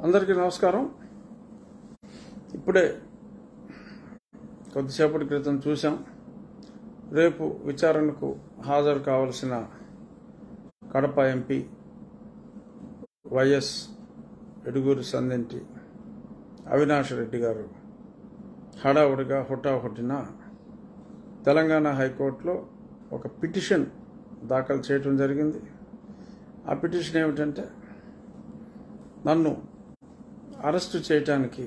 అందరికీ నమస్కారం ఇప్పుడే కొద్దిసేపటి క్రితం చూసాం రేపు విచారణకు హాజరు కావలసిన కడప ఎంపీ వైఎస్ ఎడుగూరి సందెంటి అవినాష్ రెడ్డి గారు హడావుడిగా హుటాహుటిన తెలంగాణ హైకోర్టులో ఒక పిటిషన్ దాఖలు చేయటం జరిగింది ఆ పిటిషన్ ఏమిటంటే నన్ను అరెస్టు చేయటానికి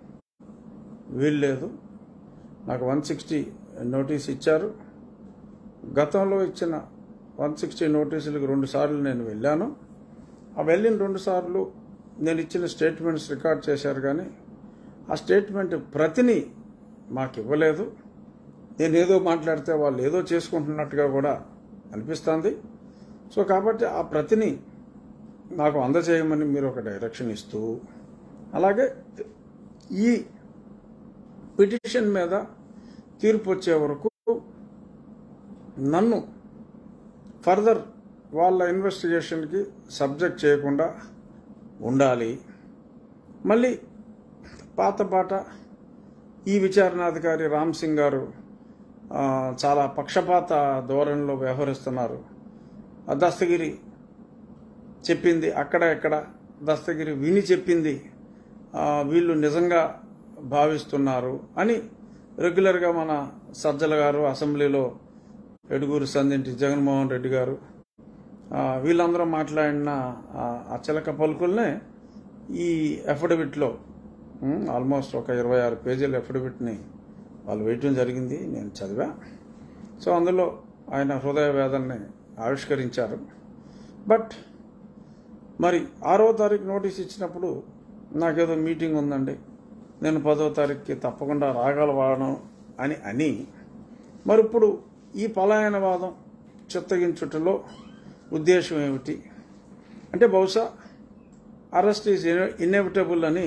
వీల్లేదు నాకు వన్ సిక్స్టీ నోటీస్ ఇచ్చారు గతంలో ఇచ్చిన వన్ సిక్స్టీ నోటీసులకు రెండు సార్లు నేను వెళ్ళాను ఆ వెళ్ళిన రెండు సార్లు నేను ఇచ్చిన స్టేట్మెంట్స్ రికార్డ్ చేశారు కానీ ఆ స్టేట్మెంట్ ప్రతిని మాకు ఇవ్వలేదు నేను ఏదో మాట్లాడితే వాళ్ళు ఏదో చేసుకుంటున్నట్టుగా కూడా అనిపిస్తుంది సో కాబట్టి ఆ ప్రతిని నాకు అందజేయమని మీరు ఒక డైరెక్షన్ ఇస్తూ అలాగే ఈ పిటిషన్ మీద తీర్పు వచ్చే వరకు నన్ను ఫర్దర్ వాళ్ళ ఇన్వెస్టిగేషన్కి సబ్జెక్ట్ చేయకుండా ఉండాలి మళ్ళీ పాత పాట ఈ విచారణాధికారి రామ్ సింగ్ గారు ఆ, చాలా పక్షపాత ధోరణిలో వ్యవహరిస్తున్నారు ఆ దస్తగిరి చెప్పింది అక్కడ ఎక్కడ దస్తగిరి విని చెప్పింది ఆ, వీళ్ళు నిజంగా భావిస్తున్నారు అని రెగ్యులర్గా మన సజ్జల గారు అసెంబ్లీలో ఎడుగూరు సందింటి జగన్మోహన్ రెడ్డి గారు ఆ, వీళ్ళందరూ మాట్లాడిన ఆ, ఆ చిలక పలుకుల్నే ఈ అఫిడవిట్లో ఉమ్, ఆల్మోస్ట్ ఒక ఇరవై ఆరు పేజీల అఫిడవిట్ని వాళ్ళు వేయటం జరిగింది నేను చదివా సో అందులో ఆయన హృదయ వేదనని ఆవిష్కరించారు బట్ మరి ఆరో తారీఖు నోటీస్ ఇచ్చినప్పుడు నాకేదో మీటింగ్ ఉందండి నేను పదో తారీఖుకి తప్పకుండా రాగలవాడను అని అని మరి ఇప్పుడు ఈ పలాయనవాదం చిత్తగించుటలో ఉద్దేశం ఏమిటి అంటే బహుశా అరెస్ట్ ఈజ్ ఇన్ఎవిటబుల్ అని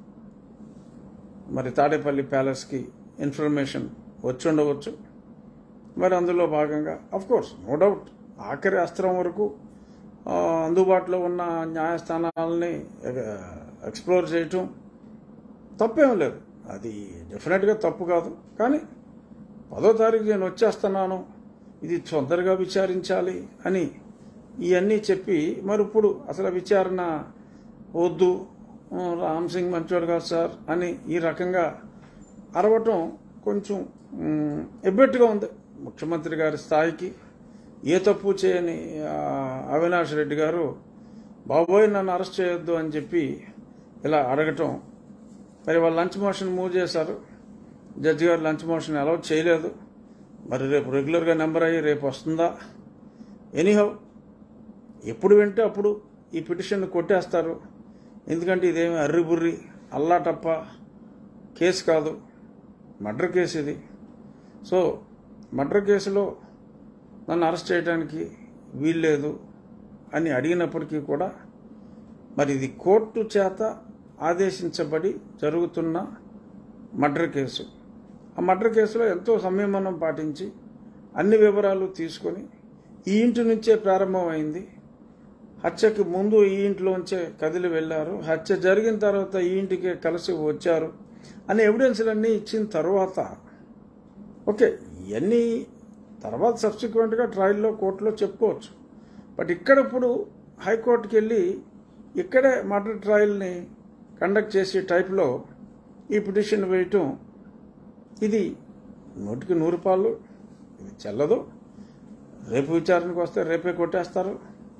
మరి తాడేపల్లి ప్యాలెస్కి ఇన్ఫర్మేషన్ వచ్చి ఉండవచ్చు మరి అందులో భాగంగా అఫ్ కోర్స్ నో డౌట్ ఆఖరి అస్త్రం వరకు ఆ, అందుబాటులో ఉన్న న్యాయస్థానాలని ఎక్స్ప్లోర్ చేయటం తప్పేం లేదు అది డెఫినెట్గా తప్పు కాదు కానీ పదో తారీఖు నేను వచ్చేస్తున్నాను ఇది తొందరగా విచారించాలి అని ఇవన్నీ చెప్పి మరి ఇప్పుడు అసలు విచారణ వద్దు ఆ, రామ్ సింగ్ మంచోడు కాదు సార్ అని ఈ రకంగా అరవటం కొంచెం మ్, ఎబ్బెట్టుగా ఉంది ముఖ్యమంత్రి గారి స్థాయికి ఏ తప్పు చేయని ఆ, అవినాష్ రెడ్డి గారు బాబోయ్ నన్ను అరెస్ట్ చేయొద్దు అని చెప్పి ఇలా అడగటం మరి వాళ్ళు లంచ్ మోషన్ మూవ్ చేశారు judge garu lunch motion allow చేయలేదు మరి రేపు రెగ్యులర్గా నెంబర్ అయ్యి రేపు వస్తుందా ఎనీహౌ ఎప్పుడు వింటే అప్పుడు ఈ పిటిషన్ కొట్టేస్తారు ఎందుకంటే ఇదేమి అర్రిబుర్రి అల్లాటప్ప కేసు కాదు మర్డర్ కేసు ఇది సో మర్డర్ కేసులో నన్ను అరెస్ట్ చేయడానికి వీల్లేదు అని అడిగినప్పటికీ కూడా మరి ఇది కోర్టు చేత ఆదేశించబడి జరుగుతున్న మర్డర్ కేసు ఆ మర్డర్ కేసులో ఎంతో సంయమనం పాటించి అన్ని వివరాలు తీసుకొని ఈ ఇంటి నుంచే ప్రారంభమైంది హత్యకి ముందు ఈ ఇంట్లోంచే కదిలి వెళ్ళారు హత్య జరిగిన తర్వాత ఈ ఇంటికే కలిసి వచ్చారు అనే ఎవిడెన్స్లన్నీ ఇచ్చిన తర్వాత ఓకే ఇవన్నీ తర్వాత సబ్సిక్వెంట్గా ట్రయల్లో కోర్టులో చెప్పుకోవచ్చు బట్ ఇక్కడ ఇప్పుడు హైకోర్టుకి వెళ్ళి ఇక్కడే మర్డర్ ట్రయల్ని కండక్ట్ చేసే టైప్లో ఈ పిటిషన్ వేయటం ఇది నూటికి నూరు పాలు ఇది చెల్లదు రేపు విచారణకు వస్తే రేపే కొట్టేస్తారు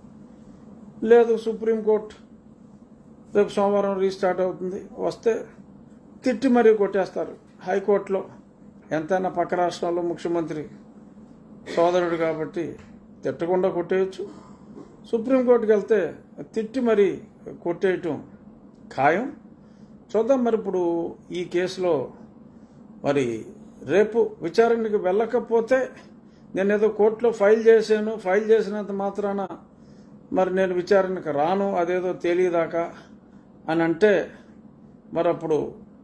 లేదు సుప్రీంకోర్టు రేపు సోమవారం రీస్టార్ట్ అవుతుంది వస్తే తిట్టి మరీ కొట్టేస్తారు హైకోర్టులో ఎంతైనా పక్క రాష్ట్రంలో ముఖ్యమంత్రి సోదరుడు కాబట్టి తిట్టకుండా కొట్టేయచ్చు సుప్రీంకోర్టుకి వెళ్తే తిట్టి మరీ కొట్టేయటం ఖాయం చూద్దాం మరి ఇప్పుడు ఈ కేసులో మరి రేపు విచారణకి వెళ్ళకపోతే నేను ఏదో కోర్టులో ఫైల్ చేశాను ఫైల్ చేసినంత మాత్రాన మరి నేను విచారణకు రాను అదేదో తెలియదాకా అని అంటే మరి అప్పుడు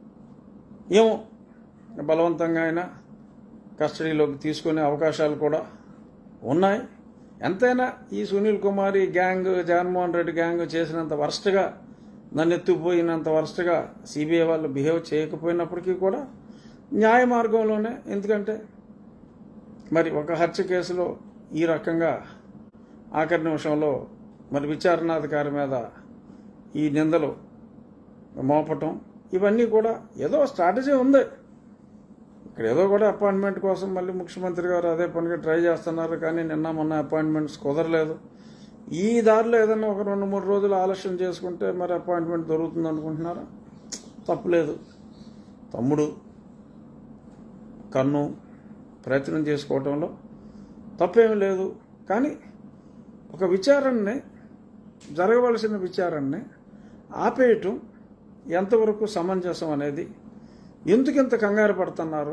ఏమో బలవంతంగా అయినా కస్టడీలోకి తీసుకునే అవకాశాలు కూడా ఉన్నాయి ఎంతైనా ఈ సునీల్ కుమార్ ఈ గ్యాంగ్ జగన్మోహన్ రెడ్డి గ్యాంగ్ చేసినంత వరస్ట్గా నన్ను ఎత్తుకుపోయినంత వరుసగా సిబిఐ వాళ్ళు బిహేవ్ చేయకపోయినప్పటికీ కూడా న్యాయ మార్గంలోనే ఎందుకంటే మరి ఒక హత్య కేసులో ఈ రకంగా ఆఖరి నిమిషంలో మరి విచారణాధికారి మీద ఈ నిందలు మోపటం ఇవన్నీ కూడా ఏదో స్ట్రాటజీ ఉంది ఇక్కడ ఏదో కూడా అపాయింట్మెంట్ కోసం మళ్ళీ ముఖ్యమంత్రి గారు అదే పనిగా ట్రై చేస్తున్నారు కానీ నిన్న మొన్న అపాయింట్మెంట్స్ కుదరలేదు ఈ దారిలో ఏదైనా ఒక రెండు మూడు రోజులు ఆలస్యం చేసుకుంటే మరి అపాయింట్మెంట్ దొరుకుతుంది అనుకుంటున్నారా తప్పులేదు తమ్ముడు కన్ను ప్రయత్నం చేసుకోవటంలో తప్పేమీ లేదు కానీ ఒక విచారణని జరగవలసిన విచారణని ఆపేయటం ఎంతవరకు సమంజసం అనేది ఎందుకు ఇంత కంగారు పడుతున్నారు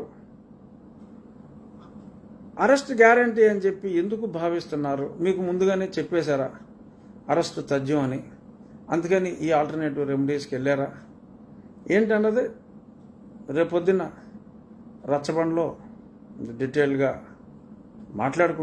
అరెస్ట్ గ్యారంటీ అని చెప్పి ఎందుకు భావిస్తున్నారు మీకు ముందుగానే చెప్పేశారా అరెస్ట్ తథ్యం అని అందుకని ఈ ఆల్టర్నేటివ్ రెమెడీస్కి వెళ్ళారా ఏంటన్నది రేపొద్దున రచ్చబండలో డీటెయిల్గా మాట్లాడుకుంటారు